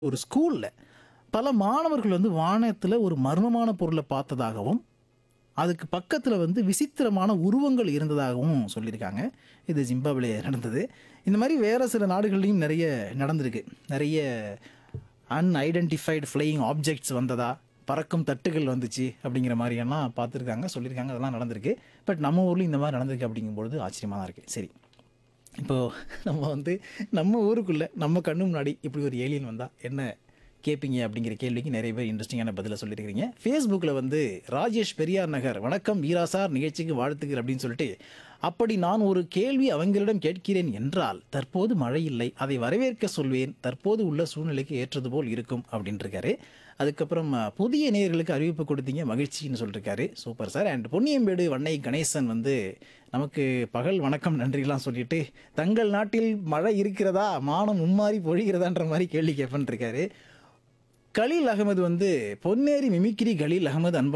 ஒரு ஸ்கூல்ல பல மாணவர்கள் வந்து வானத்துல ஒரு மர்மமான பொருளை பார்த்ததாகவும் அதுக்கு பக்கத்துல வந்து விசித்திரமான உருவங்கள் இருந்ததாகவும் சொல்லியிருக்காங்க இது ஜிம்பாப்வே நடந்தது இந்த மாதிரி வேற சில நாடுகள்லையும் நிறைய நடந்திருக்கு நிறைய அன்ஐடென்டிஃபைடு ஃப்ளையிங் ஆப்ஜெக்ட்ஸ் வந்ததா பறக்கும் தட்டுகள் வந்துச்சு அப்படிங்கிற மாதிரியெல்லாம் பார்த்துருக்காங்க சொல்லியிருக்காங்க அதெல்லாம் நடந்திருக்கு பட் நம்ம ஊர்லேயும் இந்த மாதிரி நடந்திருக்கு அப்படிங்கும்பொழுது ஆச்சரியமாக தான் இருக்குது சரி இப்போது நம்ம வந்து நம்ம ஊருக்குள்ளே நம்ம கண்ணு முன்னாடி இப்படி ஒரு ஏலியன் வந்தால் என்ன கேட்பீங்க அப்படிங்கிற கேள்விக்கு நிறைய பேர் இன்ட்ரெஸ்டிங்கான பதிலை சொல்லியிருக்கிறீங்க ஃபேஸ்புக்கில் வந்து ராஜேஷ் பெரியார் நகர் வணக்கம் வீரா சார் நிகழ்ச்சிக்கு வாழ்த்துக்கள் அப்படின்னு சொல்லிட்டு அப்படி நான் ஒரு கேள்வி அவங்களிடம் கேட்கிறேன் என்றால் தற்போது மழை இல்லை அதை வரவேற்க சொல்வேன் தற்போது உள்ள சூழ்நிலைக்கு ஏற்றது போல் இருக்கும் அப்படின்னு இருக்காரு அதுக்கப்புறம் அஹ், புதிய நேயர்களுக்கு அறிவிப்பு கொடுத்தீங்க மகிழ்ச்சின்னு சொல்லியிருக்காரு super sir and Ponniyambedu Vannai Ganesan வந்து நமக்கு பகல் வணக்கம் நன்றிலாம் சொல்லிட்டு தங்கள் நாட்டில் மழை இருக்கிறதா மானம் மும்மாறி பொழிகிறதான்ற மாதிரி கேள்வி கேட்பன் இருக்காரு கலீல் அகமது வந்து பொன்னேரி மிமிக்ரி கலீல் அகமது அன்பா